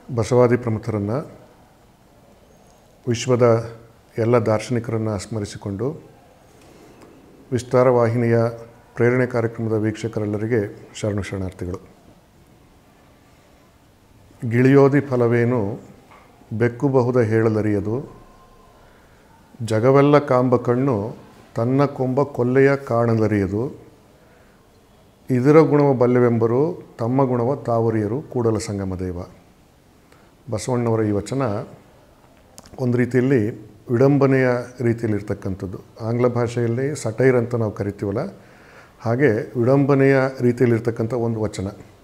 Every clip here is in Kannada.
ಬಸವಾದಿ ಪ್ರಮುಖರನ್ನು ವಿಶ್ವದ ಎಲ್ಲ ದಾರ್ಶನಿಕರನ್ನು ಸ್ಮರಿಸಿಕೊಂಡು ವಿಸ್ತಾರ ವಾಹಿನಿಯ ಪ್ರೇರಣೆ ಕಾರ್ಯಕ್ರಮದ ವೀಕ್ಷಕರೆಲ್ಲರಿಗೆ ಶರಣು ಶರಣಾರ್ಥಿಗಳು ಗಿಳಿಯೋದಿ ಫಲವೇನು ಬೆಕ್ಕು ಬಹುದ ಹೇಳಲರಿಯದು ಜಗವೆಲ್ಲ ಕಾಂಬ ಕಣ್ಣು ತನ್ನ ಕೊಂಬ ಕೊಲ್ಲೆಯ ಕಾಣಲರಿಯದು ಇದರ ಗುಣವ ಬಲ್ಲೆವೆಂಬರು ತಮ್ಮ ಗುಣವ ತಾವರಿಯರು ಕೂಡಲ ಸಂಗಮ ದೇವ ಬಸವಣ್ಣವರ ಈ ವಚನ ಒಂದು ರೀತಿಯಲ್ಲಿ ವಿಡಂಬನೆಯ ರೀತಿಯಲ್ಲಿರ್ತಕ್ಕಂಥದ್ದು ಆಂಗ್ಲ ಭಾಷೆಯಲ್ಲಿ ಸಟೈರ್ ಅಂತ ನಾವು ಕರಿತೀವಲ್ಲ ಹಾಗೆ ವಿಡಂಬನೆಯ ರೀತಿಯಲ್ಲಿರ್ತಕ್ಕಂಥ ಒಂದು ವಚನ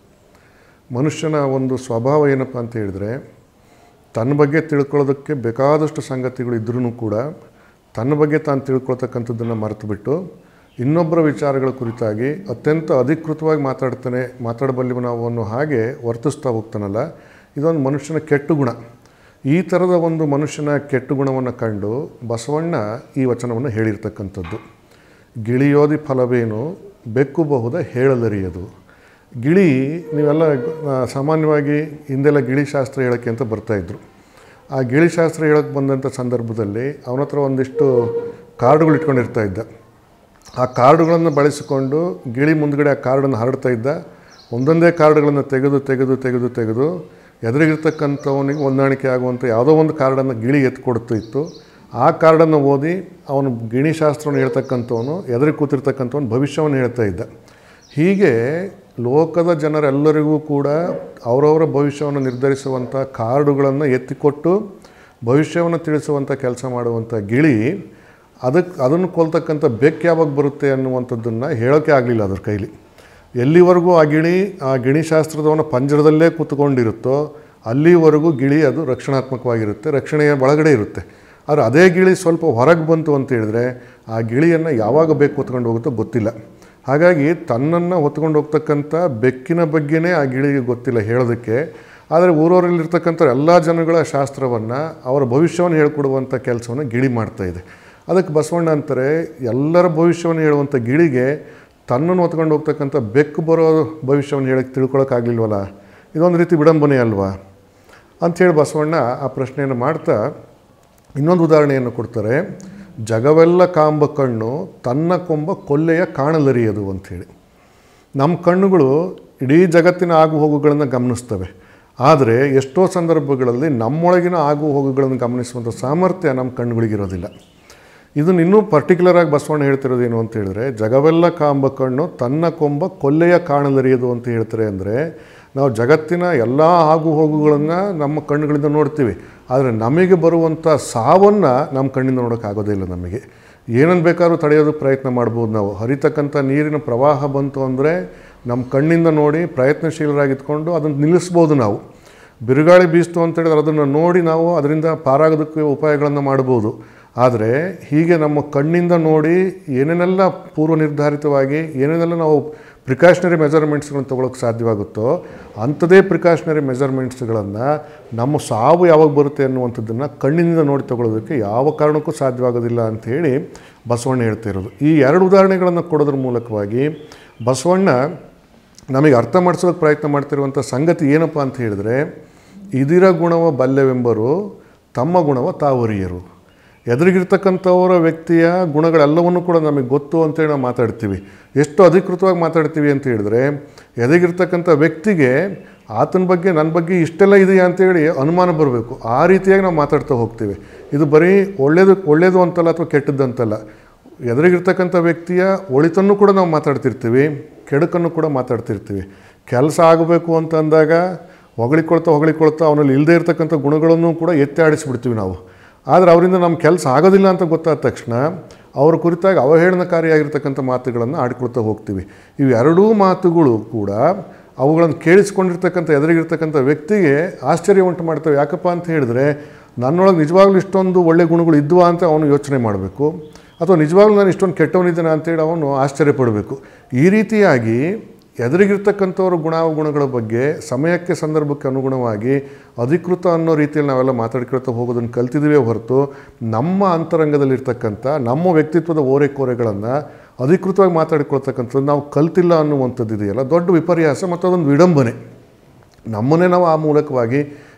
ಮನುಷ್ಯನ ಒಂದು ಸ್ವಭಾವ ಏನಪ್ಪ ಅಂತ ಹೇಳಿದರೆ ತನ್ನ ಬಗ್ಗೆ ತಿಳ್ಕೊಳ್ಳೋದಕ್ಕೆ ಬೇಕಾದಷ್ಟು ಸಂಗತಿಗಳು ಇದ್ರೂ ಕೂಡ ತನ್ನ ಬಗ್ಗೆ ತಾನು ತಿಳ್ಕೊಳ್ತಕ್ಕಂಥದ್ದನ್ನು ಮರೆತು ಬಿಟ್ಟು ಇನ್ನೊಬ್ಬರ ವಿಚಾರಗಳ ಕುರಿತಾಗಿ ಅತ್ಯಂತ ಅಧಿಕೃತವಾಗಿ ಮಾತಾಡ್ತಾನೆ ಮಾತಾಡಬಲ್ಲಿವ ನಾವು ಅನ್ನೋ ಹಾಗೆ ವರ್ತಿಸ್ತಾ ಹೋಗ್ತಾನಲ್ಲ ಇದೊಂದು ಮನುಷ್ಯನ ಕೆಟ್ಟು ಗುಣ ಈ ಥರದ ಒಂದು ಮನುಷ್ಯನ ಕೆಟ್ಟು ಗುಣವನ್ನು ಕಂಡು ಬಸವಣ್ಣ ಈ ವಚನವನ್ನು ಹೇಳಿರ್ತಕ್ಕಂಥದ್ದು ಗಿಳಿಯೋದಿ ಫಲವೇನು ಬೆಕ್ಕು ಬಹುದ ಹೇಳಲರಿಯದು ಗಿಳಿ ನೀವೆಲ್ಲ ಆ, ಸಾಮಾನ್ಯವಾಗಿ ಹಿಂದೆಲ್ಲ ಗಿಳಿಶಾಸ್ತ್ರ ಹೇಳೋಕ್ಕೆ ಅಂತ ಬರ್ತಾಯಿದ್ರು ಆ ಗಿಳಿಶಾಸ್ತ್ರ ಹೇಳೋಕ್ಕೆ ಬಂದಂಥ ಸಂದರ್ಭದಲ್ಲಿ ಅವನ ಹತ್ರ ಒಂದಿಷ್ಟು ಕಾರ್ಡುಗಳು ಇಟ್ಕೊಂಡಿರ್ತಾ ಇದ್ದ ಆ ಕಾರ್ಡುಗಳನ್ನು ಬಳಸಿಕೊಂಡು ಗಿಳಿ ಮುಂದ್ಗಡೆ ಆ ಕಾರ್ಡನ್ನು ಹರಡ್ತಾ ಇದ್ದ ಒಂದೊಂದೇ ಕಾರ್ಡ್ಗಳನ್ನು ತೆಗೆದು ತೆಗೆದು ತೆಗೆದು ತೆಗೆದು ಎದುರಿಗಿರ್ತಕ್ಕಂಥವನಿಗೆ ಹೊಂದಾಣಿಕೆ ಆಗುವಂಥ ಯಾವುದೋ ಒಂದು ಕಾರ್ಡನ್ನು ಗಿಳಿ ಎತ್ಕೊಡ್ತಾ ಇತ್ತು ಆ ಕಾರ್ಡನ್ನು ಓದಿ ಅವನು ಗಿಣಿಶಾಸ್ತ್ರವನ್ನು ಹೇಳ್ತಕ್ಕಂಥವನು ಎದುರಿಗೆ ಕೂತಿರ್ತಕ್ಕಂಥವನು ಭವಿಷ್ಯವನ್ನು ಹೇಳ್ತಾ ಇದ್ದ ಹೀಗೆ ಲೋಕದ ಜನರೆಲ್ಲರಿಗೂ ಕೂಡ ಅವರವರ ಭವಿಷ್ಯವನ್ನು ನಿರ್ಧರಿಸುವಂಥ ಕಾರ್ಡುಗಳನ್ನು ಎತ್ತಿಕೊಟ್ಟು ಭವಿಷ್ಯವನ್ನು ತಿಳಿಸುವಂಥ ಕೆಲಸ ಮಾಡುವಂಥ ಗಿಳಿ ಅದಕ್ಕೆ ಅದನ್ನು ಕೊಲ್ತಕ್ಕಂಥ ಬೆಕ್ಕು ಯಾವಾಗ ಬರುತ್ತೆ ಅನ್ನುವಂಥದ್ದನ್ನು ಹೇಳೋಕ್ಕೆ ಆಗಲಿಲ್ಲ ಅದ್ರ ಕೈಲಿ ಎಲ್ಲಿವರೆಗೂ ಆ ಗಿಳಿ ಆ ಗಿಣಿಶಾಸ್ತ್ರದವನ ಪಂಜರದಲ್ಲೇ ಕೂತ್ಕೊಂಡಿರುತ್ತೋ ಅಲ್ಲಿವರೆಗೂ ಗಿಳಿ ಅದು ರಕ್ಷಣಾತ್ಮಕವಾಗಿರುತ್ತೆ ರಕ್ಷಣೆಯ ಒಳಗಡೆ ಇರುತ್ತೆ ಆದರೆ ಅದೇ ಗಿಳಿ ಸ್ವಲ್ಪ ಹೊರಗೆ ಬಂತು ಅಂತ ಹೇಳಿದ್ರೆ ಆ ಗಿಳಿಯನ್ನು ಯಾವಾಗ ಬೇಕು ಹೊತ್ಕೊಂಡು ಹೋಗುತ್ತೋ ಗೊತ್ತಿಲ್ಲ ಹಾಗಾಗಿ ತನ್ನನ್ನು ಹೊತ್ಕೊಂಡು ಹೋಗ್ತಕ್ಕಂಥ ಬೆಕ್ಕಿನ ಬಗ್ಗೆನೇ ಆ ಗಿಳಿಗೆ ಗೊತ್ತಿಲ್ಲ ಹೇಳೋದಕ್ಕೆ ಆದರೆ ಊರವರಲ್ಲಿರ್ತಕ್ಕಂಥ ಎಲ್ಲ ಜನಗಳ ಶಾಸ್ತ್ರವನ್ನು ಅವರ ಭವಿಷ್ಯವನ್ನು ಹೇಳ್ಕೊಡುವಂಥ ಕೆಲಸವನ್ನು ಗಿಳಿ ಮಾಡ್ತಾಯಿದೆ ಅದಕ್ಕೆ ಬಸವಣ್ಣ ಅಂತಾರೆ ಎಲ್ಲರ ಭವಿಷ್ಯವನ್ನು ಹೇಳುವಂಥ ಗಿಳಿಗೆ ತನ್ನನ್ನು ಹೊತ್ಕೊಂಡು ಹೋಗ್ತಕ್ಕಂಥ ಬೆಕ್ಕು ಬರೋ ಭವಿಷ್ಯವನ್ನು ಹೇಳಕ್ಕೆ ತಿಳ್ಕೊಳಕ್ಕಾಗಲಿಲ್ವಲ್ಲ ಇದೊಂದು ರೀತಿ ವಿಡಂಬನೆ ಅಲ್ವಾ ಅಂಥೇಳಿ ಬಸವಣ್ಣ ಆ ಪ್ರಶ್ನೆಯನ್ನು ಮಾಡ್ತಾ ಇನ್ನೊಂದು ಉದಾಹರಣೆಯನ್ನು ಕೊಡ್ತಾರೆ ಜಗವೆಲ್ಲ ಕಾಂಬ ಕಣ್ಣು ತನ್ನ ಕೊಂಬ ಕೊಲ್ಲೆಯ ಕಾಣಲರಿಯದು ಅಂಥೇಳಿ ನಮ್ಮ ಕಣ್ಣುಗಳು ಇಡೀ ಜಗತ್ತಿನ ಆಗು ಹೋಗುಗಳನ್ನು ಗಮನಿಸ್ತವೆ ಆದರೆ ಎಷ್ಟೋ ಸಂದರ್ಭಗಳಲ್ಲಿ ನಮ್ಮೊಳಗಿನ ಆಗು ಹೋಗುಗಳನ್ನು ಗಮನಿಸುವಂಥ ಸಾಮರ್ಥ್ಯ ನಮ್ಮ ಕಣ್ಣುಗಳಿಗಿರೋದಿಲ್ಲ ಇದನ್ನು ಇನ್ನೂ ಪರ್ಟಿಕ್ಯುಲರ್ ಆಗಿ ಬಸವಣ್ಣ ಹೇಳ್ತಿರೋದು ಏನು ಅಂತ ಹೇಳಿದ್ರೆ ಜಗವೆಲ್ಲ ಕಾಂಬ ಕಣ್ಣು ತನ್ನ ಕೊಂಬ ಕೊಲ್ಲೆಯ ಕಾಣಲರಿಯದು ಅಂತ ಹೇಳ್ತಾರೆ ಅಂದರೆ ನಾವು ಜಗತ್ತಿನ ಎಲ್ಲ ಆಗು ಹೋಗುಗಳನ್ನು ನಮ್ಮ ಕಣ್ಣುಗಳಿಂದ ನೋಡ್ತೀವಿ ಆದರೆ ನಮಗೆ ಬರುವಂಥ ಸಾವನ್ನು ನಮ್ಮ ಕಣ್ಣಿಂದ ನೋಡೋಕ್ಕಾಗೋದೇ ಇಲ್ಲ ನಮಗೆ ಏನನ್ನು ಬೇಕಾದ್ರೂ ತಡೆಯೋದಕ್ಕೆ ಪ್ರಯತ್ನ ಮಾಡ್ಬೋದು ನಾವು ಹರಿತಕ್ಕಂಥ ನೀರಿನ ಪ್ರವಾಹ ಬಂತು ಅಂದರೆ ನಮ್ಮ ಕಣ್ಣಿಂದ ನೋಡಿ ಪ್ರಯತ್ನಶೀಲರಾಗಿದ್ಕೊಂಡು ಅದನ್ನು ನಿಲ್ಲಿಸ್ಬೋದು ನಾವು ಬಿರುಗಾಳಿ ಬೀಸ್ತು ಅಂತ ಹೇಳಿದ್ರೆ ಅದನ್ನು ನೋಡಿ ನಾವು ಅದರಿಂದ ಪಾರಾಗೋದಕ್ಕೆ ಉಪಾಯಗಳನ್ನು ಮಾಡ್ಬೋದು ಆದರೆ ಹೀಗೆ ನಮ್ಮ ಕಣ್ಣಿಂದ ನೋಡಿ ಏನೇನೆಲ್ಲ ಪೂರ್ವ ನಿರ್ಧಾರಿತವಾಗಿ ಏನೇನೆಲ್ಲ ನಾವು ಪ್ರಿಕಾಷನರಿ ಮೆಜರ್ಮೆಂಟ್ಸ್ಗಳನ್ನು ತೊಗೊಳಕ್ಕೆ ಸಾಧ್ಯವಾಗುತ್ತೋ ಅಂಥದೇ ಪ್ರಿಕಾಷನರಿ ಮೆಜರ್ಮೆಂಟ್ಸ್ಗಳನ್ನು ನಮ್ಮ ಸಾವು ಯಾವಾಗ ಬರುತ್ತೆ ಅನ್ನುವಂಥದ್ದನ್ನು ಕಣ್ಣಿನಿಂದ ನೋಡಿ ತಗೊಳ್ಳೋದಕ್ಕೆ ಯಾವ ಕಾರಣಕ್ಕೂ ಸಾಧ್ಯವಾಗೋದಿಲ್ಲ ಅಂಥೇಳಿ ಬಸವಣ್ಣ ಹೇಳ್ತಾ ಇರೋದು ಈ ಎರಡು ಉದಾಹರಣೆಗಳನ್ನು ಕೊಡೋದ್ರ ಮೂಲಕವಾಗಿ ಬಸವಣ್ಣ ನಮಗೆ ಅರ್ಥ ಮಾಡಿಸೋದಕ್ಕೆ ಪ್ರಯತ್ನ ಮಾಡ್ತಿರುವಂಥ ಸಂಗತಿ ಏನಪ್ಪ ಅಂತ ಹೇಳಿದ್ರೆ ಇದಿರ ಗುಣವ ಬಲ್ಯವೆಂಬರು ತಮ್ಮ ಗುಣವ ತಾವರಿಯರು ಎದುರಿಗಿರ್ತಕ್ಕಂಥವರ ವ್ಯಕ್ತಿಯ ಗುಣಗಳೆಲ್ಲವನ್ನೂ ಕೂಡ ನಮಗೆ ಗೊತ್ತು ಅಂತೇಳಿ ನಾವು ಮಾತಾಡ್ತೀವಿ ಎಷ್ಟು ಅಧಿಕೃತವಾಗಿ ಮಾತಾಡ್ತೀವಿ ಅಂತ ಹೇಳಿದ್ರೆ ಎದುರಿಗಿರ್ತಕ್ಕಂಥ ವ್ಯಕ್ತಿಗೆ ಆತನ ಬಗ್ಗೆ ನನ್ನ ಬಗ್ಗೆ ಇಷ್ಟೆಲ್ಲ ಇದೆಯಾ ಅಂತೇಳಿ ಅನುಮಾನ ಬರಬೇಕು ಆ ರೀತಿಯಾಗಿ ನಾವು ಮಾತಾಡ್ತಾ ಹೋಗ್ತೀವಿ ಇದು ಬರೀ ಒಳ್ಳೇದು ಒಳ್ಳೇದು ಅಂತಲ್ಲ ಅಥವಾ ಕೆಟ್ಟದ್ದು ಅಂತಲ್ಲ ಎದುರಿಗಿರ್ತಕ್ಕಂಥ ವ್ಯಕ್ತಿಯ ಒಳಿತನ್ನು ಕೂಡ ನಾವು ಮಾತಾಡ್ತಿರ್ತೀವಿ ಕೆಡುಕನ್ನು ಕೂಡ ಮಾತಾಡ್ತಿರ್ತೀವಿ ಕೆಲಸ ಆಗಬೇಕು ಅಂತ ಅಂದಾಗ ಹೊಗಳಿಕೊಳ್ತಾ ಹೊಗಳಿಕೊಳ್ತಾ ಅವನಲ್ಲಿ ಇಲ್ಲದೇ ಇರತಕ್ಕಂಥ ಗುಣಗಳನ್ನು ಕೂಡ ಎತ್ತಿ ಆಡಿಸ್ಬಿಡ್ತೀವಿ ನಾವು ಆದರೆ ಅವರಿಂದ ನಮ್ಮ ಕೆಲಸ ಆಗೋದಿಲ್ಲ ಅಂತ ಗೊತ್ತಾದ ತಕ್ಷಣ ಅವ್ರ ಕುರಿತಾಗಿ ಅವಹೇಳನಕಾರಿಯಾಗಿರ್ತಕ್ಕಂಥ ಮಾತುಗಳನ್ನು ಆಡ್ಕೊಳ್ತಾ ಹೋಗ್ತೀವಿ ಇವು ಎರಡೂ ಮಾತುಗಳು ಕೂಡ ಅವುಗಳನ್ನು ಕೇಳಿಸ್ಕೊಂಡಿರ್ತಕ್ಕಂಥ ಎದುರಿಗಿರ್ತಕ್ಕಂಥ ವ್ಯಕ್ತಿಗೆ ಆಶ್ಚರ್ಯ ಉಂಟು ಮಾಡ್ತವೆ ಯಾಕಪ್ಪ ಅಂತ ಹೇಳಿದ್ರೆ ನನ್ನೊಳಗೆ ನಿಜವಾಗ್ಲೂ ಇಷ್ಟೊಂದು ಒಳ್ಳೆ ಗುಣಗಳು ಇದ್ವಾ ಅಂತ ಅವನು ಯೋಚನೆ ಮಾಡಬೇಕು ಅಥವಾ ನಿಜವಾಗ್ಲೂ ನಾನು ಇಷ್ಟೊಂದು ಕೆಟ್ಟವನಿದ್ದೇನೆ ಅಂತೇಳಿ ಅವನು ಆಶ್ಚರ್ಯಪಡಬೇಕು ಈ ರೀತಿಯಾಗಿ ಎದುರಿಗಿರ್ತಕ್ಕಂಥವ್ರ ಗುಣಾವಗುಣಗಳ ಬಗ್ಗೆ ಸಮಯಕ್ಕೆ ಸಂದರ್ಭಕ್ಕೆ ಅನುಗುಣವಾಗಿ ಅಧಿಕೃತ ಅನ್ನೋ ರೀತಿಯಲ್ಲಿ ನಾವೆಲ್ಲ ಮಾತಾಡ್ಕೊಳ್ತಾ ಹೋಗೋದನ್ನು ಕಲ್ತಿದ್ದೀವೇ ಹೊರತು ನಮ್ಮ ಅಂತರಂಗದಲ್ಲಿರ್ತಕ್ಕಂಥ ನಮ್ಮ ವ್ಯಕ್ತಿತ್ವದ ಓರೆಕೋರೆಗಳನ್ನು ಅಧಿಕೃತವಾಗಿ ಮಾತಾಡಿಕೊಳ್ತಕ್ಕಂಥದ್ದು ನಾವು ಕಲ್ತಿಲ್ಲ ಅನ್ನುವಂಥದ್ದು ಇದೆಯಲ್ಲ ದೊಡ್ಡ ವಿಪರ್ಯಾಸ ಮತ್ತು ಅದೊಂದು ವಿಡಂಬನೆ ನಮ್ಮನ್ನೇ ನಾವು ಆ ಮೂಲಕವಾಗಿ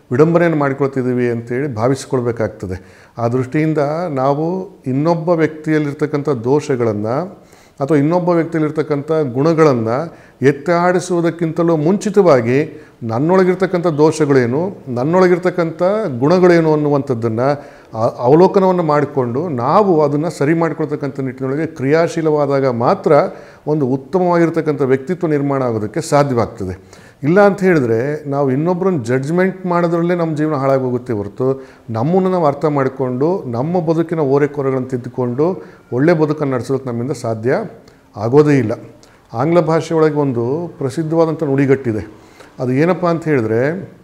ವಿಡಂಬನೆಯನ್ನು ಮಾಡಿಕೊಳ್ತಿದ್ದೀವಿ ಅಂತೇಳಿ ಭಾವಿಸಿಕೊಳ್ಬೇಕಾಗ್ತದೆ ಆ ದೃಷ್ಟಿಯಿಂದ ನಾವು ಇನ್ನೊಬ್ಬ ವ್ಯಕ್ತಿಯಲ್ಲಿರ್ತಕ್ಕಂಥ ದೋಷಗಳನ್ನು ಅಥವಾ ಇನ್ನೊಬ್ಬ ವ್ಯಕ್ತಿಯಲ್ಲಿರ್ತಕ್ಕಂಥ ಗುಣಗಳನ್ನು ಎತ್ತಾಡಿಸುವುದಕ್ಕಿಂತಲೂ ಮುಂಚಿತವಾಗಿ ನನ್ನೊಳಗಿರ್ತಕ್ಕಂಥ ದೋಷಗಳೇನು ನನ್ನೊಳಗಿರ್ತಕ್ಕಂಥ ಗುಣಗಳೇನು ಅನ್ನುವಂಥದ್ದನ್ನು ಆ- ಅವಲೋಕನವನ್ನು ಮಾಡಿಕೊಂಡು ನಾವು ಅದನ್ನು ಸರಿ ಮಾಡಿಕೊಳ್ತಕ್ಕಂಥ ನಿಟ್ಟಿನೊಳಗೆ ಕ್ರಿಯಾಶೀಲವಾದಾಗ ಮಾತ್ರ ಒಂದು ಉತ್ತಮವಾಗಿರ್ತಕ್ಕಂಥ ವ್ಯಕ್ತಿತ್ವ ನಿರ್ಮಾಣ ಆಗೋದಕ್ಕೆ ಸಾಧ್ಯವಾಗ್ತದೆ ಇಲ್ಲ ಅಂತ ಹೇಳಿದ್ರೆ ನಾವು ಇನ್ನೊಬ್ಬರನ್ನ ಜಡ್ಜ್ಮೆಂಟ್ ಮಾಡೋದ್ರಲ್ಲೇ ನಮ್ಮ ಜೀವನ ಹಾಳಾಗೋಗುತ್ತೆ ಹೊರತು ನಮ್ಮನ್ನು ನಾವು ಅರ್ಥ ಮಾಡಿಕೊಂಡು ನಮ್ಮ ಬದುಕಿನ ಓರೆಕೊರೆಗಳನ್ನು ತಿದ್ದುಕೊಂಡು ಒಳ್ಳೆ ಬದುಕನ್ನು ನಡೆಸೋದಕ್ಕೆ ನಮ್ಮಿಂದ ಸಾಧ್ಯ ಆಗೋದೇ ಇಲ್ಲ ಆಂಗ್ಲ ಭಾಷೆಯೊಳಗೆ ಒಂದು ಪ್ರಸಿದ್ಧವಾದಂಥ ನುಡಿಗಟ್ಟಿದೆ ಅದು ಏನಪ್ಪ ಅಂತ ಹೇಳಿದ್ರೆ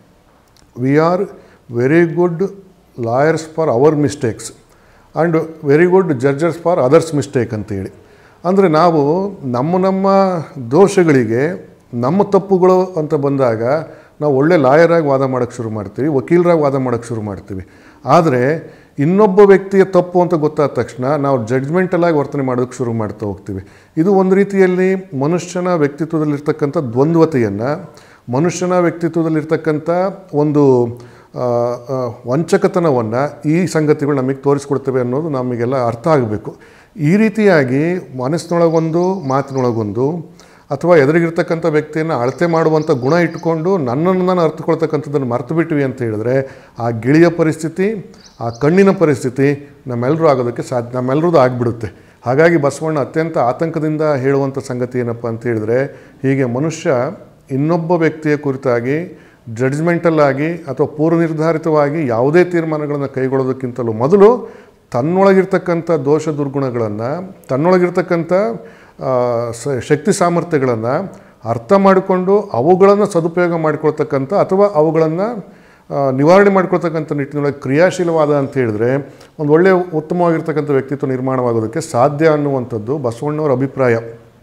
we are very good lawyers for our mistakes and very good judges for others mistake ಅಂತೇಳಿ ಅಂದರೆ ನಾವು ನಮ್ಮ ನಮ್ಮ ದೋಷಗಳಿಗೆ ನಮ್ಮ ತಪ್ಪುಗಳು ಅಂತ ಬಂದಾಗ ನಾವು ಒಳ್ಳೆ ಲಾಯರಾಗಿ ವಾದ ಮಾಡೋಕ್ಕೆ ಶುರು ಮಾಡ್ತೀವಿ ವಕೀಲರಾಗಿ ವಾದ ಮಾಡೋಕ್ಕೆ ಶುರು ಮಾಡ್ತೀವಿ ಆದರೆ ಇನ್ನೊಬ್ಬ ವ್ಯಕ್ತಿಯ ತಪ್ಪು ಅಂತ ಗೊತ್ತಾದ ತಕ್ಷಣ ನಾವು ಜಡ್ಜ್ಮೆಂಟಲಾಗಿ ವರ್ತನೆ ಮಾಡೋಕ್ಕೆ ಶುರು ಮಾಡ್ತಾ ಹೋಗ್ತೀವಿ ಇದು ಒಂದು ರೀತಿಯಲ್ಲಿ ಮನುಷ್ಯನ ವ್ಯಕ್ತಿತ್ವದಲ್ಲಿರ್ತಕ್ಕಂಥ ದ್ವಂದ್ವತೆಯನ್ನು ಮನುಷ್ಯನ ವ್ಯಕ್ತಿತ್ವದಲ್ಲಿರ್ತಕ್ಕಂಥ ಒಂದು ಆ, ಆ, ವಂಚಕತನವನ್ನು ಈ ಸಂಗತಿಗಳು ನಮಗೆ ತೋರಿಸ್ಕೊಡ್ತವೆ ಅನ್ನೋದು ನಮಗೆಲ್ಲ ಅರ್ಥ ಆಗಬೇಕು ಈ ರೀತಿಯಾಗಿ ಮನಸ್ಸಿನೊಳಗೊಂದು ಮಾತಿನೊಳಗೊಂದು ಅಥವಾ ಎದುರಿಗಿರ್ತಕ್ಕಂಥ ವ್ಯಕ್ತಿಯನ್ನು ಅಳತೆ ಮಾಡುವಂಥ ಗುಣ ಇಟ್ಕೊಂಡು ನನ್ನನ್ನು ನಾನು ಅರ್ಥಕೊಳ್ತಕ್ಕಂಥದ್ದನ್ನು ಮರೆತು ಬಿಟ್ವಿ ಅಂತ ಹೇಳಿದ್ರೆ ಆ ಗಿಳಿಯ ಪರಿಸ್ಥಿತಿ ಆ ಕಣ್ಣಿನ ಪರಿಸ್ಥಿತಿ ನಮ್ಮೆಲ್ಲರೂ ಆಗೋದಕ್ಕೆ ಸಾಧ್ಯ ನಮ್ಮೆಲ್ಲರದ್ದು ಆಗಿಬಿಡುತ್ತೆ ಹಾಗಾಗಿ ಬಸವಣ್ಣ ಅತ್ಯಂತ ಆತಂಕದಿಂದ ಹೇಳುವಂಥ ಸಂಗತಿ ಏನಪ್ಪ ಅಂತ ಹೇಳಿದ್ರೆ ಹೀಗೆ ಮನುಷ್ಯ ಇನ್ನೊಬ್ಬ ವ್ಯಕ್ತಿಯ ಕುರಿತಾಗಿ ಜಡ್ಜ್ಮೆಂಟಲ್ ಆಗಿ ಅಥವಾ ಪೂರ್ವ ನಿರ್ಧಾರಿತವಾಗಿ ಯಾವುದೇ ತೀರ್ಮಾನಗಳನ್ನು ಕೈಗೊಳ್ಳೋದಕ್ಕಿಂತಲೂ ಮೊದಲು ತನ್ನೊಳಗಿರ್ತಕ್ಕಂಥ ದೋಷ ದುರ್ಗುಣಗಳನ್ನು ತನ್ನೊಳಗಿರ್ತಕ್ಕಂಥ ಆ, ಸ- ಶಕ್ತಿ ಸಾಮರ್ಥ್ಯಗಳನ್ನು ಅರ್ಥ ಮಾಡಿಕೊಂಡು ಅವುಗಳನ್ನು ಸದುಪಯೋಗ ಮಾಡಿಕೊಳ್ತಕ್ಕಂಥ ಅಥವಾ ಅವುಗಳನ್ನು ಆ, ನಿವಾರಣೆ ಮಾಡ್ಕೊಳ್ತಕ್ಕಂಥ ನಿಟ್ಟಿನೊಳಗೆ ಕ್ರಿಯಾಶೀಲವಾದ ಅಂತ ಹೇಳಿದ್ರೆ ಒಂದು ಒಳ್ಳೆಯ ಉತ್ತಮವಾಗಿರ್ತಕ್ಕಂಥ ವ್ಯಕ್ತಿತ್ವ ನಿರ್ಮಾಣವಾಗೋದಕ್ಕೆ ಸಾಧ್ಯ ಅನ್ನುವಂಥದ್ದು ಬಸವಣ್ಣವರ ಅಭಿಪ್ರಾಯ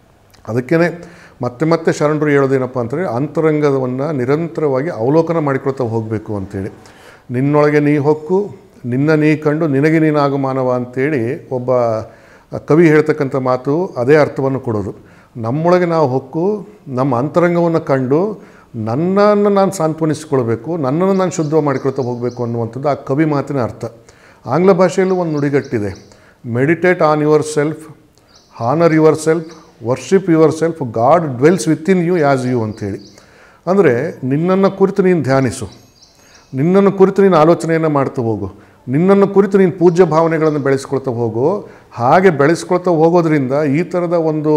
ಅದಕ್ಕೇ ಮತ್ತೆ ಮತ್ತೆ ಶರಣರು ಹೇಳೋದೇನಪ್ಪ ಅಂತಂದರೆ ಅಂತರಂಗವನ್ನು ನಿರಂತರವಾಗಿ ಅವಲೋಕನ ಮಾಡಿಕೊಳ್ತಾ ಹೋಗಬೇಕು ಅಂತೇಳಿ ನಿನ್ನೊಳಗೆ ನೀ ಹೊಕ್ಕು ನಿನ್ನ ನೀ ಕಂಡು ನಿನಗೆ ನೀನಾಗು ಮಾನವ ಅಂತೇಳಿ ಒಬ್ಬ ಕವಿ ಹೇಳ್ತಕ್ಕಂಥ ಮಾತು ಅದೇ ಅರ್ಥವನ್ನು ಕೊಡೋದು ನಮ್ಮೊಳಗೆ ನಾವು ಹೊಕ್ಕು ನಮ್ಮ ಅಂತರಂಗವನ್ನು ಕಂಡು ನನ್ನನ್ನು ನಾನು ಸಾಂತ್ವನಿಸಿಕೊಳ್ಬೇಕು ನನ್ನನ್ನು ನಾನು ಶುದ್ಧ ಮಾಡಿಕೊಳ್ತಾ ಹೋಗಬೇಕು ಅನ್ನುವಂಥದ್ದು ಆ ಕವಿ ಮಾತಿನ ಅರ್ಥ ಆಂಗ್ಲ ಭಾಷೆಯಲ್ಲೂ ಒಂದು ನುಡಿಗಟ್ಟಿದೆ meditate on yourself honour yourself worship yourself God dwells within you as you ಅಂತೇಳಿ ಅಂದರೆ ನಿನ್ನನ್ನು ಕುರಿತು ನೀನು ಧ್ಯಾನಿಸು ನಿನ್ನನ್ನು ಕುರಿತು ನೀನು ಆಲೋಚನೆಯನ್ನು ಮಾಡ್ತಾ ಹೋಗು ನಿನ್ನನ್ನು ಕುರಿತು ನೀನು ಪೂಜ್ಯ ಭಾವನೆಗಳನ್ನು ಬೆಳೆಸ್ಕೊಳ್ತಾ ಹೋಗು ಹಾಗೆ ಬೆಳೆಸ್ಕೊಳ್ತಾ ಹೋಗೋದ್ರಿಂದ ಈ ಥರದ ಒಂದು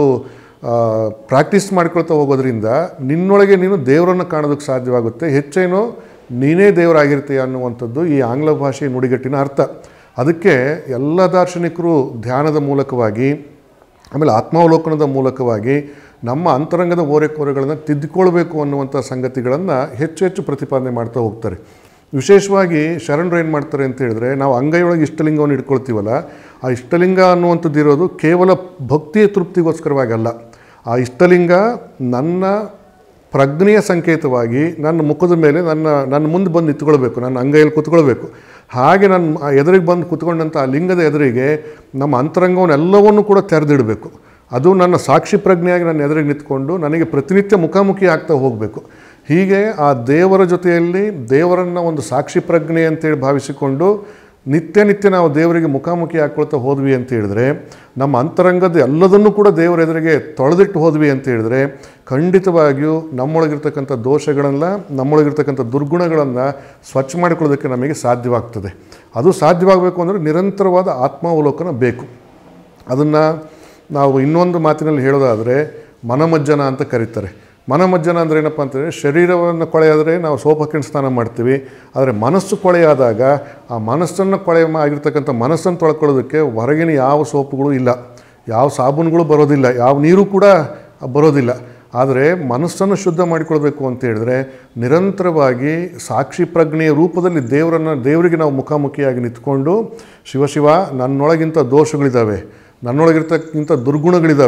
ಪ್ರಾಕ್ಟೀಸ್ ಮಾಡ್ಕೊಳ್ತಾ ಹೋಗೋದ್ರಿಂದ ನಿನ್ನೊಳಗೆ ನೀನು ದೇವರನ್ನು ಕಾಣೋದಕ್ಕೆ ಸಾಧ್ಯವಾಗುತ್ತೆ ಹೆಚ್ಚೇನೋ ನೀನೇ ದೇವರಾಗಿರ್ತೀಯ ಅನ್ನುವಂಥದ್ದು ಈ ಆಂಗ್ಲ ಭಾಷೆಯ ನುಡಿಗಟ್ಟಿನ ಅರ್ಥ ಅದಕ್ಕೆ ಎಲ್ಲ ದಾರ್ಶನಿಕರು ಧ್ಯಾನದ ಮೂಲಕವಾಗಿ ಆಮೇಲೆ ಆತ್ಮಾವಲೋಕನದ ಮೂಲಕವಾಗಿ ನಮ್ಮ ಅಂತರಂಗದ ಓರೆಕೋರೆಗಳನ್ನು ತಿದ್ದುಕೊಳ್ಬೇಕು ಅನ್ನುವಂಥ ಸಂಗತಿಗಳನ್ನು ಹೆಚ್ಚು ಹೆಚ್ಚು ಪ್ರತಿಪಾದನೆ ಮಾಡ್ತಾ ಹೋಗ್ತಾರೆ ವಿಶೇಷವಾಗಿ ಶರಣರು ಏನು ಮಾಡ್ತಾರೆ ಅಂತ ಹೇಳಿದ್ರೆ ನಾವು ಅಂಗೈಯೊಳಗೆ ಇಷ್ಟಲಿಂಗವನ್ನು ಇಟ್ಕೊಳ್ತೀವಲ್ಲ ಆ ಇಷ್ಟಲಿಂಗ ಅನ್ನುವಂಥದ್ದು ಇರೋದು ಕೇವಲ ಭಕ್ತಿಯ ತೃಪ್ತಿಗೋಸ್ಕರವಾಗಲ್ಲ ಆ ಇಷ್ಟಲಿಂಗ ನನ್ನ ಪ್ರಜ್ಞೆಯ ಸಂಕೇತವಾಗಿ ನನ್ನ ಮುಖದ ಮೇಲೆ ನನ್ನ ನನ್ನ ಮುಂದೆ ಬಂದು ನಿಂತ್ಕೊಳ್ಬೇಕು ನನ್ನ ಅಂಗೈಯಲ್ಲಿ ಕೂತ್ಕೊಳ್ಬೇಕು ಹಾಗೆ ನನ್ನ ಆ ಎದುರಿಗೆ ಬಂದು ಕೂತ್ಕೊಂಡಂಥ ಆ ಲಿಂಗದ ಎದುರಿಗೆ ನಮ್ಮ ಅಂತರಂಗವನ್ನೆಲ್ಲವನ್ನೂ ಕೂಡ ತೆರೆದಿಡಬೇಕು ಅದು ನನ್ನ ಸಾಕ್ಷಿ ಪ್ರಜ್ಞೆಯಾಗಿ ನನ್ನ ಎದುರಿಗೆ ನಿಂತ್ಕೊಂಡು ನನಗೆ ಪ್ರತಿನಿತ್ಯ ಮುಖಾಮುಖಿ ಆಗ್ತಾ ಹೋಗಬೇಕು ಹೀಗೆ ಆ ದೇವರ ಜೊತೆಯಲ್ಲಿ ದೇವರನ್ನು ಒಂದು ಸಾಕ್ಷಿ ಪ್ರಜ್ಞೆ ಅಂತೇಳಿ ಭಾವಿಸಿಕೊಂಡು ನಿತ್ಯ ನಿತ್ಯ ನಾವು ದೇವರಿಗೆ ಮುಖಾಮುಖಿ ಹಾಕ್ಕೊಳ್ತಾ ಹೋದ್ವಿ ಅಂತ ಹೇಳಿದ್ರೆ ನಮ್ಮ ಅಂತರಂಗದ ಎಲ್ಲದನ್ನೂ ಕೂಡ ದೇವರ ಎದುರಿಗೆ ತೊಳೆದಿಟ್ಟು ಹೋದ್ವಿ ಅಂತ ಹೇಳಿದ್ರೆ ಖಂಡಿತವಾಗಿಯೂ ನಮ್ಮೊಳಗಿರ್ತಕ್ಕಂಥ ದೋಷಗಳನ್ನು ನಮ್ಮೊಳಗಿರ್ತಕ್ಕಂಥ ದುರ್ಗುಣಗಳನ್ನು ಸ್ವಚ್ಛ ಮಾಡಿಕೊಳ್ಳೋದಕ್ಕೆ ನಮಗೆ ಸಾಧ್ಯವಾಗ್ತದೆ ಅದು ಸಾಧ್ಯವಾಗಬೇಕು ಅಂದರೆ ನಿರಂತರವಾದ ಆತ್ಮಾವಲೋಕನ ಬೇಕು ಅದನ್ನು ನಾವು ಇನ್ನೊಂದು ಮಾತಿನಲ್ಲಿ ಹೇಳೋದಾದರೆ ಮನಮಜ್ಜನ ಅಂತ ಕರೀತಾರೆ ಮನಮಜ್ಜನ ಅಂದರೆ ಏನಪ್ಪ ಅಂತಂದರೆ ಶರೀರವನ್ನು ಕೊಳೆಯಾದರೆ ನಾವು ಸೋಪ್ ಹಾಕೊಂಡು ಸ್ನಾನ ಮಾಡ್ತೀವಿ ಆದರೆ ಮನಸ್ಸು ಕೊಳೆಯಾದಾಗ ಆ ಮನಸ್ಸನ್ನು ಕೊಳೆ ಆಗಿರ್ತಕ್ಕಂಥ ಮನಸ್ಸನ್ನು ತೊಳ್ಕೊಳ್ಳೋದಕ್ಕೆ ಹೊರಗಿನ ಯಾವ ಸೋಪುಗಳು ಇಲ್ಲ ಯಾವ ಸಾಬೂನುಗಳು ಬರೋದಿಲ್ಲ ಯಾವ ನೀರು ಕೂಡ ಬರೋದಿಲ್ಲ ಆದರೆ ಮನಸ್ಸನ್ನು ಶುದ್ಧ ಮಾಡಿಕೊಳ್ಬೇಕು ಅಂತ ಹೇಳಿದ್ರೆ ನಿರಂತರವಾಗಿ ಸಾಕ್ಷಿ ಪ್ರಜ್ಞೆಯ ರೂಪದಲ್ಲಿ ದೇವರನ್ನು ದೇವರಿಗೆ ನಾವು ಮುಖಾಮುಖಿಯಾಗಿ ನಿಂತ್ಕೊಂಡು ಶಿವಶಿವ ನನ್ನೊಳಗಿಂತ ದೋಷಗಳಿದ್ದಾವೆ ನನ್ನೊಳಗಿರ್ತಕ್ಕಿಂಥ ದುರ್ಗುಣಗಳಿದ್ದಾವೆ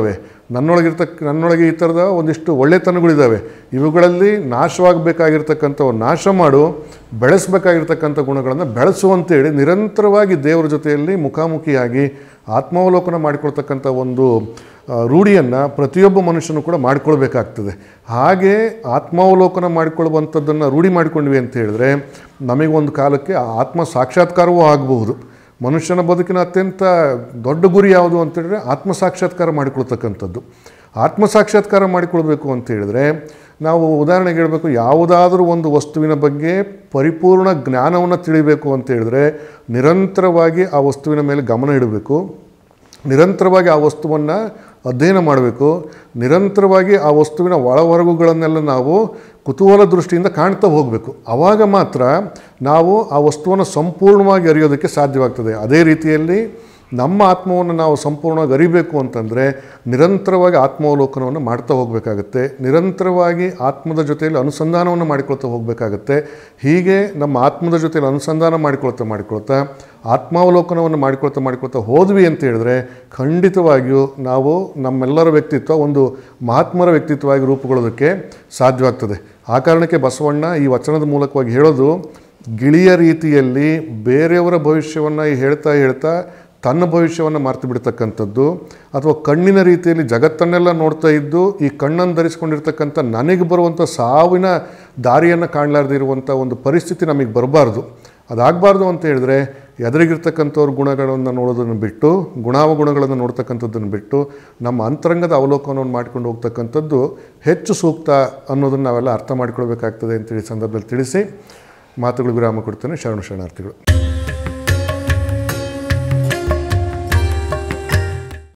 ನನ್ನೊಳಗಿರ್ತಕ್ಕ ನನ್ನೊಳಗೆ ಈ ಥರದ ಒಂದಿಷ್ಟು ಒಳ್ಳೆತನಗಳಿದ್ದಾವೆ ಇವುಗಳಲ್ಲಿ ನಾಶವಾಗಬೇಕಾಗಿರ್ತಕ್ಕಂಥವು ನಾಶ ಮಾಡು ಬೆಳೆಸಬೇಕಾಗಿರ್ತಕ್ಕಂಥ ಗುಣಗಳನ್ನು ಬೆಳೆಸು ಅಂತೇಳಿ ನಿರಂತರವಾಗಿ ದೇವರ ಜೊತೆಯಲ್ಲಿ ಮುಖಾಮುಖಿಯಾಗಿ ಆತ್ಮಾವಲೋಕನ ಮಾಡಿಕೊಳ್ತಕ್ಕಂಥ ಒಂದು ರೂಢಿಯನ್ನು ಪ್ರತಿಯೊಬ್ಬ ಮನುಷ್ಯನು ಕೂಡ ಮಾಡಿಕೊಳ್ಬೇಕಾಗ್ತದೆ ಹಾಗೆ ಆತ್ಮಾವಲೋಕನ ಮಾಡಿಕೊಳ್ಳುವಂಥದ್ದನ್ನು ರೂಢಿ ಮಾಡಿಕೊಂಡ್ವಿ ಅಂತ ಹೇಳಿದ್ರೆ ನಮಗೊಂದು ಕಾಲಕ್ಕೆ ಆ ಆತ್ಮ ಸಾಕ್ಷಾತ್ಕಾರವೂ ಆಗಬಹುದು ಮನುಷ್ಯನ ಬದುಕಿನ ಅತ್ಯಂತ ದೊಡ್ಡ ಗುರಿ ಯಾವುದು ಅಂತ ಹೇಳಿದ್ರೆ ಆತ್ಮ ಸಾಕ್ಷಾತ್ಕಾರ ಮಾಡಿಕೊಳ್ತಕ್ಕಂಥದ್ದು ಆತ್ಮ ಸಾಕ್ಷಾತ್ಕಾರ ಮಾಡಿಕೊಳ್ಬೇಕು ಅಂತ ಹೇಳಿದ್ರೆ ನಾವು ಉದಾಹರಣೆಗೆ ಹೇಳಬೇಕು ಯಾವುದಾದ್ರೂ ಒಂದು ವಸ್ತುವಿನ ಬಗ್ಗೆ ಪರಿಪೂರ್ಣ ಜ್ಞಾನವನ್ನು ತಿಳಿಬೇಕು ಅಂತ ಹೇಳಿದ್ರೆ ನಿರಂತರವಾಗಿ ಆ ವಸ್ತುವಿನ ಮೇಲೆ ಗಮನ ಇಡಬೇಕು ನಿರಂತರವಾಗಿ ಆ ವಸ್ತುವನ್ನು ಅಧ್ಯಯನ ಮಾಡಬೇಕು ನಿರಂತರವಾಗಿ ಆ ವಸ್ತುವಿನ ಒಳ ಹೊರಗುಗಳನ್ನೆಲ್ಲ ನಾವು ಕುತೂಹಲ ದೃಷ್ಟಿಯಿಂದ ಕಾಣ್ತಾ ಹೋಗಬೇಕು ಆವಾಗ ಮಾತ್ರ ನಾವು ಆ ವಸ್ತುವನ್ನು ಸಂಪೂರ್ಣವಾಗಿ ಅರಿಯೋದಕ್ಕೆ ಸಾಧ್ಯವಾಗ್ತದೆ ಅದೇ ರೀತಿಯಲ್ಲಿ ನಮ್ಮ ಆತ್ಮವನ್ನು ನಾವು ಸಂಪೂರ್ಣವಾಗಿ ಅರಿಬೇಕು ಅಂತಂದರೆ ನಿರಂತರವಾಗಿ ಆತ್ಮಾವಲೋಕನವನ್ನು ಮಾಡ್ತಾ ಹೋಗಬೇಕಾಗತ್ತೆ ನಿರಂತರವಾಗಿ ಆತ್ಮದ ಜೊತೆಯಲ್ಲಿ ಅನುಸಂಧಾನವನ್ನು ಮಾಡಿಕೊಳ್ತಾ ಹೋಗಬೇಕಾಗತ್ತೆ ಹೀಗೆ ನಮ್ಮ ಆತ್ಮದ ಜೊತೆಯಲ್ಲಿ ಅನುಸಂಧಾನ ಮಾಡಿಕೊಳ್ತಾ ಮಾಡಿಕೊಳ್ತಾ ಆತ್ಮಾವಲೋಕನವನ್ನು ಮಾಡಿಕೊಳ್ತಾ ಮಾಡಿಕೊಳ್ತಾ ಹೋದ್ವಿ ಅಂತ ಹೇಳಿದ್ರೆ ಖಂಡಿತವಾಗಿಯೂ ನಾವು ನಮ್ಮೆಲ್ಲರ ವ್ಯಕ್ತಿತ್ವ ಒಂದು ಮಹಾತ್ಮರ ವ್ಯಕ್ತಿತ್ವವಾಗಿ ರೂಪುಗೊಳ್ಳೋದಕ್ಕೆ ಸಾಧ್ಯವಾಗ್ತದೆ ಆ ಕಾರಣಕ್ಕೆ ಬಸವಣ್ಣ ಈ ವಚನದ ಮೂಲಕವಾಗಿ ಹೇಳೋದು ಗಿಳಿಯ ರೀತಿಯಲ್ಲಿ ಬೇರೆಯವರ ಭವಿಷ್ಯವನ್ನು ಹೇಳ್ತಾ ಹೇಳ್ತಾ ತನ್ನ ಭವಿಷ್ಯವನ್ನು ಮರೆತು ಬಿಡ್ತಕ್ಕಂಥದ್ದು ಅಥವಾ ಕಣ್ಣಿನ ರೀತಿಯಲ್ಲಿ ಜಗತ್ತನ್ನೆಲ್ಲ ನೋಡ್ತಾ ಇದ್ದು ಈ ಕಣ್ಣನ್ನು ಧರಿಸ್ಕೊಂಡಿರ್ತಕ್ಕಂಥ ನನಗೆ ಬರುವಂಥ ಸಾವಿನ ದಾರಿಯನ್ನು ಕಾಣಲಾರ್ದೆ ಇರುವಂಥ ಒಂದು ಪರಿಸ್ಥಿತಿ ನಮಗೆ ಬರಬಾರ್ದು ಅದಾಗಬಾರ್ದು ಅಂತ ಹೇಳಿದ್ರೆ ಎದುರಿಗಿರ್ತಕ್ಕಂಥವ್ರ ಗುಣಗಳನ್ನು ನೋಡೋದನ್ನು ಬಿಟ್ಟು ಗುಣಾವಗುಣಗಳನ್ನು ನೋಡ್ತಕ್ಕಂಥದ್ದನ್ನು ಬಿಟ್ಟು ನಮ್ಮ ಅಂತರಂಗದ ಅವಲೋಕನವನ್ನು ಮಾಡ್ಕೊಂಡು ಹೋಗ್ತಕ್ಕಂಥದ್ದು ಹೆಚ್ಚು ಸೂಕ್ತ ಅನ್ನೋದನ್ನು ನಾವೆಲ್ಲ ಅರ್ಥ ಮಾಡ್ಕೊಳ್ಬೇಕಾಗ್ತದೆ ಅಂತೇಳಿ ಸಂದರ್ಭದಲ್ಲಿ ತಿಳಿಸಿ ಮಾತುಗಳು ವಿರಾಮ ಕೊಡ್ತೇನೆ ಶರಣು ಶರಣಾರ್ಥಿಗಳು